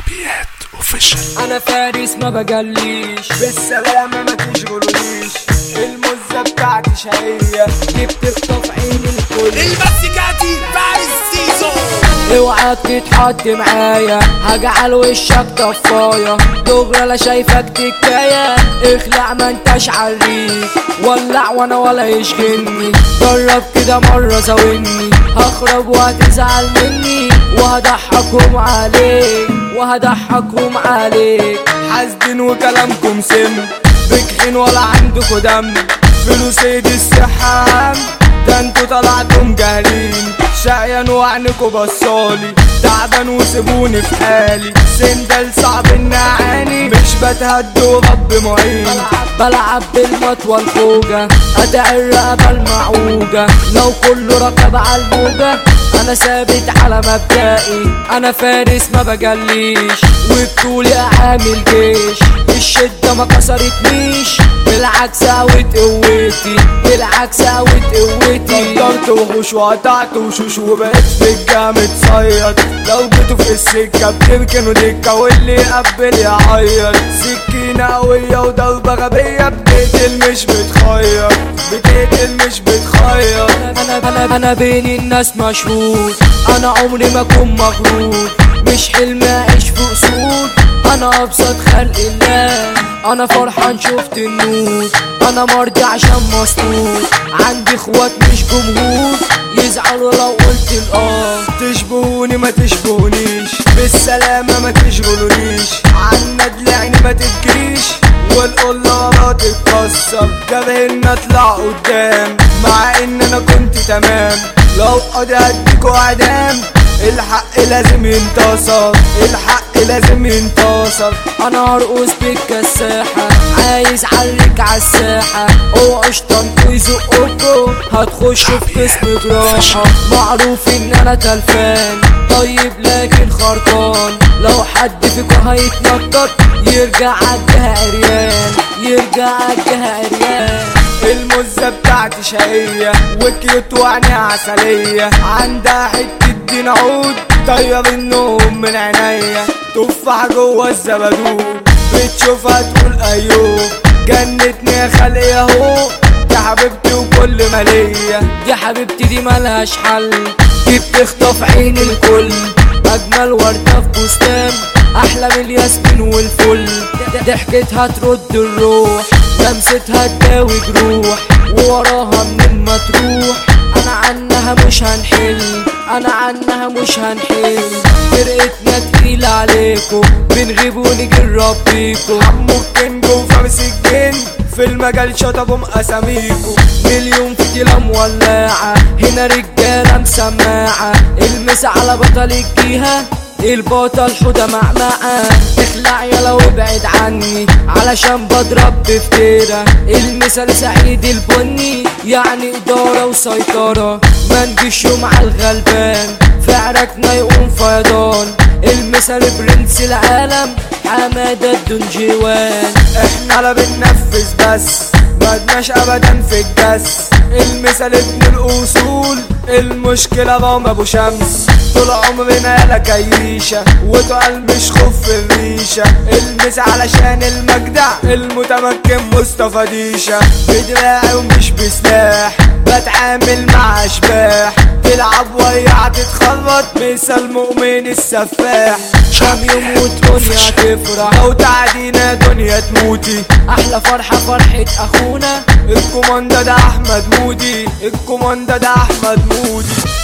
شعبيات اوفيشال انا فارس ما بجليش بالسلامة ما تشغلونيش المزة بتاعتي شقية دي بتخطف عين الكل المسكاتي فارس سيزو اوعى تتحط معايا هجعل وشك طفايه دغري لا شايفك تكايه اخلع ما انتش عريك ولع وانا ولا يشغلني جرب كده مره زاولني هخرب وهتزعل مني وهضحكهم عليك وهضحكهم عليك حاسدين وكلامكم سم بجحين ولا عندكوا دم فلوس ايدي الصحة أهم ده انتوا طلعتم جاهلين شقيان وعنكوا بصالي تعبان وسيبوني في حالي سندل صعب اني اعاني مش بتهد ورب معين بلعب بالمطوى الفوجة أدعي الرقبة المعوجة لو كله ركب على الموجة أنا ثابت على مبدئي أنا فارس ما بجليش وبطولي أعامل جيش الشدة ما كسرتنيش بالعكس قوت قوتي بالعكس قوت قوتي قدرت وحوش وقطعت وشوش وبقيت في الجامد صيد لو جيتوا في السكة بتركنوا دكة واللي يقبل يعيط سكينة قوية وضربة غبية بتقتل مش بتخير بتقتل مش بتخير انا انا انا بين الناس مشهور انا عمري ما اكون مغرور مش حلم اعيش في قصور انا ابسط خلق الله انا فرحان شفت النور انا مرضي عشان مستور عندي اخوات مش جمهور يزعلوا لو قلت الاه تشبهوني ما تشبهونيش بالسلامة ما تشغلونيش عنا دلعني ما تبكيش والقلة ورا تتكسر كارهن اطلع قدام مع ان انا كنت تمام لو قضي هديكوا اعدام الحق لازم ينتصر الحق لازم ينتصر انا هرقص بالكساحة عايز عليك عالساحة اوعوا شطنكوا يزقوكوا هتخشوا في قسم جراحة معروف ان انا تلفان طيب لكن خرطان لو حد فيكوا هيتنطط يرجع عالجهة عريان يرجع عالجهة عريان المزة بتاعتي شقية وكيوت وعني عسلية عندها حتة دين عود طير النوم من عينيا تفاح جوه الزبدون بتشوفها تقول ايوه جنتني يا خلق اهو يا حبيبتي وكل ما ليا دي حبيبتي دي ملهاش حل دي بتخطف عين الكل اجمل وردة في بستان احلى من الياسمين والفل ضحكتها ترد الروح لمستها تداوي جروح ووراها منين ما تروح انا عنها مش هنحل انا عنها مش هنحل فرقتنا تقيلة عليكم بنغيب ونيجي نربيكم ممكن جو فارس الجن في المجال شطبهم اساميكو مليون فتيلة مولعة هنا رجالة مسماعة المس على بطل الجيهة البطل حودة معمعة اخلع يلا وابعد عني علشان بضرب بفتيرة المثال سعيد البني يعني إدارة وسيطرة ما نجيش مع الغلبان في عركنا يقوم فيضان المثال برنس العالم حمادة الدنجوان احنا لا بننفذ بس مدناش ابدا في الجس المثال ابن الاصول المشكلة ضام ابو شمس طول عمرنا لا كيشة وتقال مش خف الريشة المس علشان المجدع المتمكن مصطفى ديشة بدراعي ومش بسلاح بتعامل مع اشباح تلعب ويا تتخرط مثل مؤمن السفاح كام يوم والدنيا تفرح لو تعدينا دنيا تموتي احلى فرحة فرحة اخونا الكوماندا ده احمد مودي الكوماندا ده احمد مودي